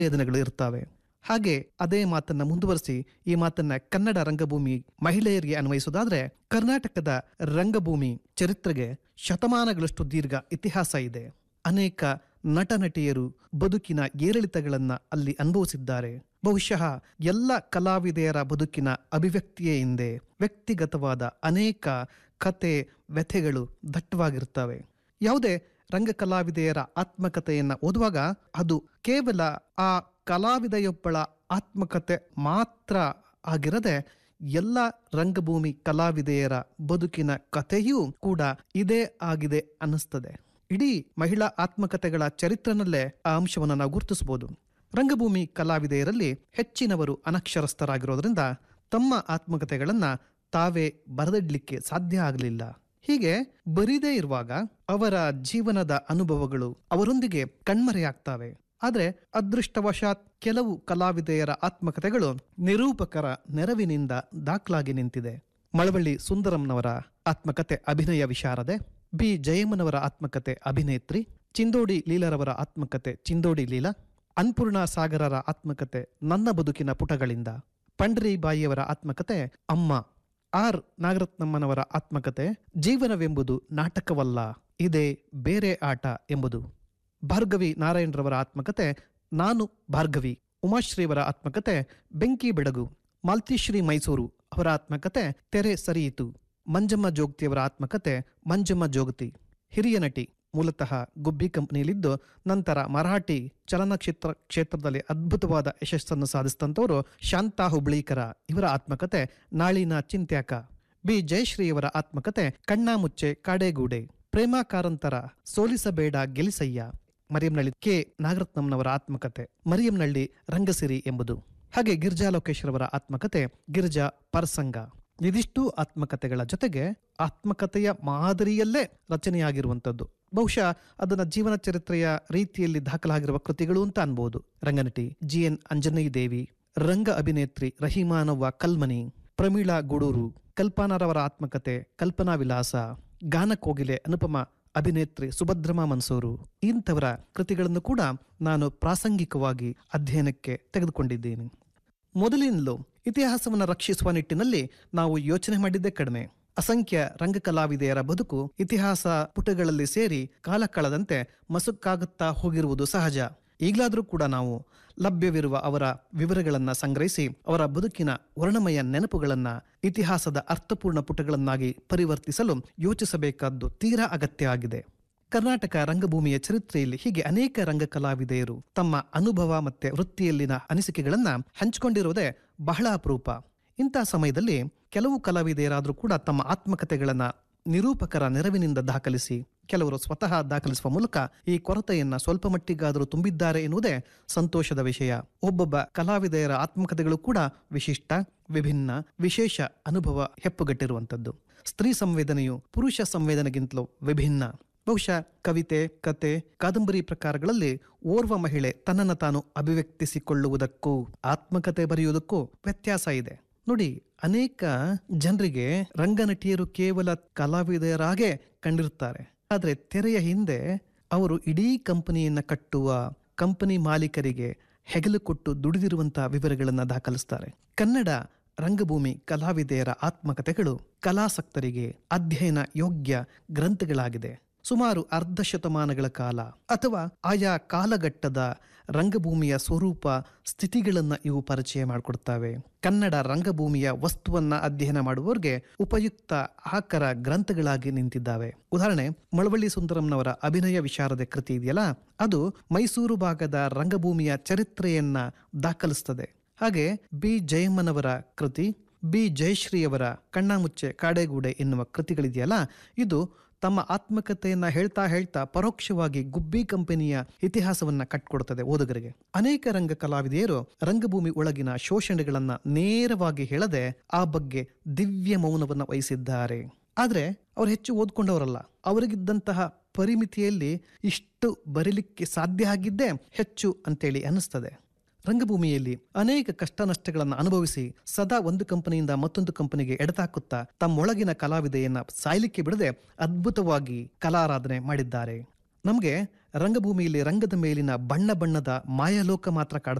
ವೇದನೆಗಳು ಇರ್ತವೆ ಹಾಗೆ ಅದೇ ಮಾತನ್ನ ಮುಂದುವರಿಸಿ ಈ ಮಾತನ್ನ ಕನ್ನಡ ರಂಗಭೂಮಿ ಮಹಿಳೆಯರಿಗೆ ಅನ್ವಯಿಸೋದಾದ್ರೆ ಕರ್ನಾಟಕದ ರಂಗಭೂಮಿ ಚರಿತ್ರೆಗೆ ಶತಮಾನಗಳಷ್ಟು ದೀರ್ಘ ಇತಿಹಾಸ ಇದೆ ಅನೇಕ ನಟ ನಟಿಯರು ಬದುಕಿನ ಏರಿಳಿತಗಳನ್ನ ಅಲ್ಲಿ ಅನುಭವಿಸಿದ್ದಾರೆ ಬಹುಶಃ ಎಲ್ಲ ಕಲಾವಿದೆಯರ ಬದುಕಿನ ಅಭಿವ್ಯಕ್ತಿಯೇ ಹಿಂದೆ ವ್ಯಕ್ತಿಗತವಾದ ಅನೇಕ ಕತೆ ವ್ಯಥೆಗಳು ದಟ್ಟವಾಗಿರ್ತವೆ ಯಾವುದೇ ರಂಗ ಕಲಾವಿದೆಯರ ಆತ್ಮಕಥೆಯನ್ನ ಓದುವಾಗ ಅದು ಕೇವಲ ಆ ಕಲಾವಿದೆಯೊಬ್ಬಳ ಆತ್ಮಕತೆ ಮಾತ್ರ ಆಗಿರದೆ ಎಲ್ಲ ರಂಗಭೂಮಿ ಕಲಾವಿದೆಯರ ಬದುಕಿನ ಕಥೆಯೂ ಕೂಡ ಇದೇ ಆಗಿದೆ ಅನ್ನಿಸ್ತದೆ ಇಡೀ ಮಹಿಳಾ ಆತ್ಮಕಥೆಗಳ ಚರಿತ್ರನಲ್ಲೇ ಆ ಅಂಶವನ್ನು ನಾವು ಗುರುತಿಸಬಹುದು ರಂಗಭೂಮಿ ಕಲಾವಿದೆಯರಲ್ಲಿ ಹೆಚ್ಚಿನವರು ಅನಕ್ಷರಸ್ಥರಾಗಿರೋದ್ರಿಂದ ತಮ್ಮ ಆತ್ಮಕಥೆಗಳನ್ನ ತಾವೇ ಬರೆದಿಡ್ಲಿಕ್ಕೆ ಸಾಧ್ಯ ಆಗಲಿಲ್ಲ ಹೀಗೆ ಬರೀದೇ ಇರುವಾಗ ಅವರ ಜೀವನದ ಅನುಭವಗಳು ಅವರೊಂದಿಗೆ ಕಣ್ಮರೆಯಾಗ್ತವೆ ಆದರೆ ಅದೃಷ್ಟವಶಾತ್ ಕೆಲವು ಕಲಾವಿದೆಯರ ಆತ್ಮಕಥೆಗಳು ನಿರೂಪಕರ ನೆರವಿನಿಂದ ದಾಖಲಾಗಿ ನಿಂತಿದೆ ಮಳವಳ್ಳಿ ಸುಂದರಂನವರ ಆತ್ಮಕತೆ ಅಭಿನಯ ವಿಶಾರದೆ ಬಿ ಜಯಮ್ಮನವರ ಆತ್ಮಕತೆ ಅಭಿನೇತ್ರಿ ಚಿಂದೋಡಿ ಲೀಲರವರ ಆತ್ಮಕತೆ ಚಿಂದೋಡಿ ಲೀಲಾ ಅನ್ಪೂರ್ಣ ಸಾಗರರ ಆತ್ಮಕತೆ ನನ್ನ ಬದುಕಿನ ಪುಟಗಳಿಂದ ಪಂಡ್ರಿ ಬಾಯಿಯವರ ಆತ್ಮಕತೆ ಅಮ್ಮ ಆರ್ ನಾಗರತ್ನಮ್ಮನವರ ಆತ್ಮಕತೆ ಜೀವನವೆಂಬುದು ನಾಟಕವಲ್ಲ ಇದೇ ಬೇರೆ ಆಟ ಎಂಬುದು ಭಾರ್ಗವಿ ನಾರಾಯಣರವರ ಆತ್ಮಕತೆ ನಾನು ಭಾರ್ಗವಿ ಉಮಾಶ್ರೀಯವರ ಆತ್ಮಕತೆ ಬೆಂಕಿ ಬೆಡಗು ಮಾಲ್ತಿಶ್ರೀ ಮೈಸೂರು ಅವರ ಆತ್ಮಕತೆ ತೆರೆ ಸರಿಯಿತು ಮಂಜಮ್ಮ ಜೋಗತಿಯವರ ಆತ್ಮಕತೆ ಮಂಜಮ್ಮ ಜೋಗತಿ ಹಿರಿಯ ನಟಿ ಮೂಲತಃ ಗುಬ್ಬಿ ಕಂಪನಿಯಲ್ಲಿದ್ದು ನಂತರ ಮರಾಠಿ ಚಲನಚಿತ್ರ ಕ್ಷೇತ್ರದಲ್ಲಿ ಅದ್ಭುತವಾದ ಯಶಸ್ಸನ್ನು ಸಾಧಿಸಿದಂಥವರು ಶಾಂತಾ ಹುಬ್ಳೀಕರ ಇವರ ಆತ್ಮಕತೆ ನಾಳಿನ ಚಿಂತ್ಯಾಕ ಬಿ ಜಯಶ್ರೀಯವರ ಆತ್ಮಕತೆ ಕಣ್ಣಾಮುಚ್ಚೆ ಕಾಡೇಗೂಡೆ ಪ್ರೇಮ ಕಾರಂತರ ಸೋಲಿಸಬೇಡ ಗೆಲಿಸಯ್ಯ ಮರಿಯಂನಳ್ಳಿ ಕೆ ನಾಗರತ್ನಂನವರ ಆತ್ಮಕತೆ ಮರಿಯಂನಳ್ಳಿ ರಂಗಸಿರಿ ಎಂಬುದು ಹಾಗೆ ಗಿರ್ಜಾ ಲೋಕೇಶ್ವರವರ ಆತ್ಮಕತೆ ಗಿರ್ಜಾ ಪರ್ಸಂಗ ಇದಿಷ್ಟು ಆತ್ಮಕಥೆಗಳ ಜೊತೆಗೆ ಆತ್ಮಕಥೆಯ ಮಾದರಿಯಲ್ಲೇ ರಚನೆಯಾಗಿರುವಂಥದ್ದು ಬಹುಶಃ ಅದನ್ನ ಜೀವನ ಚರಿತ್ರೆಯ ರೀತಿಯಲ್ಲಿ ದಾಖಲಾಗಿರುವ ಕೃತಿಗಳು ಅಂತ ಅನ್ಬೋದು ರಂಗನಟಿ ಜಿ ಎನ್ ಅಂಜನೇಯ ದೇವಿ ರಂಗ ಅಭಿನೇತ್ರಿ ರಹಿಮಾನವ್ವ ಕಲ್ಮನಿ ಪ್ರಮೀಳಾ ಗೂಡೂರು ಕಲ್ಪನಾರವರ ಆತ್ಮಕತೆ ಕಲ್ಪನಾ ವಿಲಾಸ ಗಾನಕೋಗಿಲೆ ಅನುಪಮ ಅಭಿನೇತ್ರಿ ಸುಭದ್ರಮಾ ಮನ್ಸೂರು ಇಂಥವರ ಕೃತಿಗಳನ್ನು ಕೂಡ ನಾನು ಪ್ರಾಸಂಗಿಕವಾಗಿ ಅಧ್ಯಯನಕ್ಕೆ ತೆಗೆದುಕೊಂಡಿದ್ದೇನೆ ಮೊದಲಿನಲ್ಲೂ ಇತಿಹಾಸವನ್ನು ರಕ್ಷಿಸುವ ನಿಟ್ಟಿನಲ್ಲಿ ನಾವು ಯೋಚನೆ ಮಾಡಿದ್ದೇ ಕಡಿಮೆ ಅಸಂಖ್ಯ ರಂಗ ಕಲಾವಿದೆಯರ ಬದುಕು ಇತಿಹಾಸ ಪುಟಗಳಲ್ಲಿ ಸೇರಿ ಕಾಲ ಕಳೆದಂತೆ ಮಸುಕಾಗುತ್ತಾ ಹೋಗಿರುವುದು ಸಹಜ ಈಗಲಾದರೂ ಕೂಡ ನಾವು ಲಭ್ಯವಿರುವ ಅವರ ವಿವರಗಳನ್ನ ಸಂಗ್ರಹಿಸಿ ಅವರ ಬದುಕಿನ ವರ್ಣಮಯ ನೆನಪುಗಳನ್ನ ಇತಿಹಾಸದ ಅರ್ಥಪೂರ್ಣ ಪುಟಗಳನ್ನಾಗಿ ಪರಿವರ್ತಿಸಲು ಯೋಚಿಸಬೇಕಾದ್ದು ತೀರಾ ಅಗತ್ಯ ಆಗಿದೆ ಕರ್ನಾಟಕ ರಂಗಭೂಮಿಯ ಚರಿತ್ರೆಯಲ್ಲಿ ಹೀಗೆ ಅನೇಕ ರಂಗ ಕಲಾವಿದೆಯರು ತಮ್ಮ ಅನುಭವ ಮತ್ತೆ ವೃತ್ತಿಯಲ್ಲಿನ ಅನಿಸಿಕೆಗಳನ್ನ ಹಂಚಿಕೊಂಡಿರುವುದೇ ಬಹಳ ಅಪರೂಪ ಇಂತಹ ಸಮಯದಲ್ಲಿ ಕೆಲವು ಕಲಾವಿದೆಯರಾದರೂ ಕೂಡ ತಮ್ಮ ಆತ್ಮಕಥೆಗಳನ್ನ ನಿರೂಪಕರ ನೆರವಿನಿಂದ ದಾಖಲಿಸಿ ಕೆಲವರು ಸ್ವತಃ ದಾಖಲಿಸುವ ಮೂಲಕ ಈ ಕೊರತೆಯನ್ನ ಸ್ವಲ್ಪ ಮಟ್ಟಿಗಾದರೂ ತುಂಬಿದ್ದಾರೆ ಎನ್ನುವುದೇ ಸಂತೋಷದ ವಿಷಯ ಒಬ್ಬೊಬ್ಬ ಕಲಾವಿದೆಯರ ಆತ್ಮಕಥೆಗಳು ಕೂಡ ವಿಶಿಷ್ಟ ವಿಭಿನ್ನ ವಿಶೇಷ ಅನುಭವ ಹೆಪ್ಪುಗಟ್ಟಿರುವಂಥದ್ದು ಸ್ತ್ರೀ ಸಂವೇದನೆಯು ಪುರುಷ ಸಂವೇದನೆಗಿಂತಲೂ ವಿಭಿನ್ನ ಬಹುಶಃ ಕವಿತೆ ಕತೆ ಕಾದಂಬರಿ ಪ್ರಕಾರಗಳಲ್ಲಿ ಓರ್ವ ಮಹಿಳೆ ತನ್ನನ್ನು ತಾನು ಅಭಿವ್ಯಕ್ತಿಸಿಕೊಳ್ಳುವುದಕ್ಕೂ ಆತ್ಮಕತೆ ಬರೆಯುವುದಕ್ಕೂ ವ್ಯತ್ಯಾಸ ಇದೆ ನೋಡಿ ಅನೇಕ ಜನರಿಗೆ ರಂಗನಟಿಯರು ಕೇವಲ ಕಲಾವಿದರಾಗೇ ಕಂಡಿರುತ್ತಾರೆ ಆದರೆ ತೆರೆಯ ಹಿಂದೆ ಅವರು ಇಡೀ ಕಂಪನಿಯನ್ನ ಕಟ್ಟುವ ಕಂಪನಿ ಮಾಲೀಕರಿಗೆ ಹೆಗಲು ಕೊಟ್ಟು ದುಡಿದಿರುವಂತಹ ವಿವರಗಳನ್ನು ದಾಖಲಿಸ್ತಾರೆ ಕನ್ನಡ ರಂಗಭೂಮಿ ಕಲಾವಿದೆಯರ ಆತ್ಮಕಥೆಗಳು ಕಲಾಸಕ್ತರಿಗೆ ಅಧ್ಯಯನ ಯೋಗ್ಯ ಗ್ರಂಥಗಳಾಗಿದೆ ಸುಮಾರು ಅರ್ಧ ಶತಮಾನಗಳ ಕಾಲ ಅಥವಾ ಆಯಾ ಕಾಲಘಟ್ಟದ ರಂಗಭೂಮಿಯ ಸ್ವರೂಪ ಸ್ಥಿತಿಗಳನ್ನ ಇವು ಪರಿಚಯ ಮಾಡಿಕೊಡ್ತವೆ ಕನ್ನಡ ರಂಗಭೂಮಿಯ ವಸ್ತುವನ್ನ ಅಧ್ಯಯನ ಮಾಡುವವರಿಗೆ ಉಪಯುಕ್ತ ಆಕರ ಗ್ರಂಥಗಳಾಗಿ ನಿಂತಿದ್ದಾವೆ ಉದಾಹರಣೆ ಮಳವಳ್ಳಿ ಸುಂದರಂನವರ ಅಭಿನಯ ವಿಶಾರದೆ ಕೃತಿ ಇದೆಯಲ್ಲ ಅದು ಮೈಸೂರು ಭಾಗದ ರಂಗಭೂಮಿಯ ಚರಿತ್ರೆಯನ್ನ ದಾಖಲಿಸ್ತದೆ ಹಾಗೆ ಬಿ ಜಯಮ್ಮನವರ ಕೃತಿ ಬಿ ಜಯಶ್ರೀಯವರ ಕಣ್ಣಾಮುಚ್ಚೆ ಕಾಡೆಗೂಡೆ ಎನ್ನುವ ಕೃತಿಗಳಿದೆಯಲ್ಲ ಇದು ತಮ್ಮ ಆತ್ಮಕಥೆಯನ್ನ ಹೇಳ್ತಾ ಹೇಳ್ತಾ ಪರೋಕ್ಷವಾಗಿ ಗುಬ್ಬಿ ಕಂಪನಿಯ ಇತಿಹಾಸವನ್ನ ಕಟ್ಕೊಡ್ತದೆ ಓದುಗರಿಗೆ ಅನೇಕ ರಂಗ ಕಲಾವಿದೆಯರು ರಂಗಭೂಮಿ ಒಳಗಿನ ಶೋಷಣೆಗಳನ್ನ ನೇರವಾಗಿ ಹೇಳದೆ ಆ ಬಗ್ಗೆ ದಿವ್ಯ ಮೌನವನ್ನ ವಹಿಸಿದ್ದಾರೆ ಆದ್ರೆ ಅವ್ರು ಹೆಚ್ಚು ಓದ್ಕೊಂಡವರಲ್ಲ ಅವರಿಗಿದ್ದಂತಹ ಪರಿಮಿತಿಯಲ್ಲಿ ಇಷ್ಟು ಬರೀಲಿಕ್ಕೆ ಸಾಧ್ಯ ಆಗಿದ್ದೇ ಹೆಚ್ಚು ಅಂತೇಳಿ ಅನಿಸ್ತದೆ ರಂಗಭೂಮಿಯಲ್ಲಿ ಅನೇಕ ಕಷ್ಟ ನಷ್ಟಗಳನ್ನು ಅನುಭವಿಸಿ ಸದಾ ಒಂದು ಕಂಪನಿಯಿಂದ ಮತ್ತೊಂದು ಕಂಪನಿಗೆ ಎಡತಾಕುತ್ತಾ ತಮ್ಮೊಳಗಿನ ಕಲಾವಿದೆಯನ್ನ ಸಾಯ್ಲಿಕ್ಕೆ ಬಿಡದೆ ಅದ್ಭುತವಾಗಿ ಕಲಾರಾಧನೆ ಮಾಡಿದ್ದಾರೆ ನಮಗೆ ರಂಗಭೂಮಿಯಲ್ಲಿ ರಂಗದ ಮೇಲಿನ ಬಣ್ಣ ಬಣ್ಣದ ಮಾಯಾಲೋಕ ಮಾತ್ರ ಕಾಡುತ್ತೆ